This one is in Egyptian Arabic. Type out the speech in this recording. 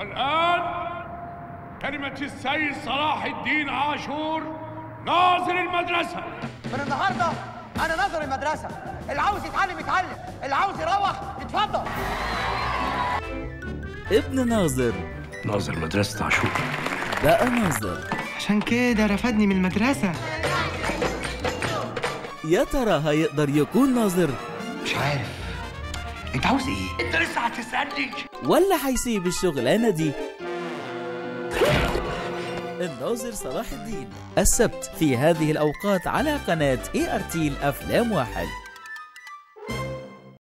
والآن كلمة السيد صلاح الدين عاشور ناظر المدرسة من النهارده انا ناظر المدرسه اللي عاوز يتعلم يتعلم اللي عاوز يروح يتفضل ابن ناظر ناظر مدرسة عاشور بقى ناظر عشان كده رفدني من المدرسة يا ترى هيقدر يكون ناظر مش عارف انت عاوز ايه؟ أنت لسه هتسألني ولا هيسيب الشغلانة دي الناظر صلاح الدين السبت في هذه الأوقات على قناة اي ار تي الأفلام واحد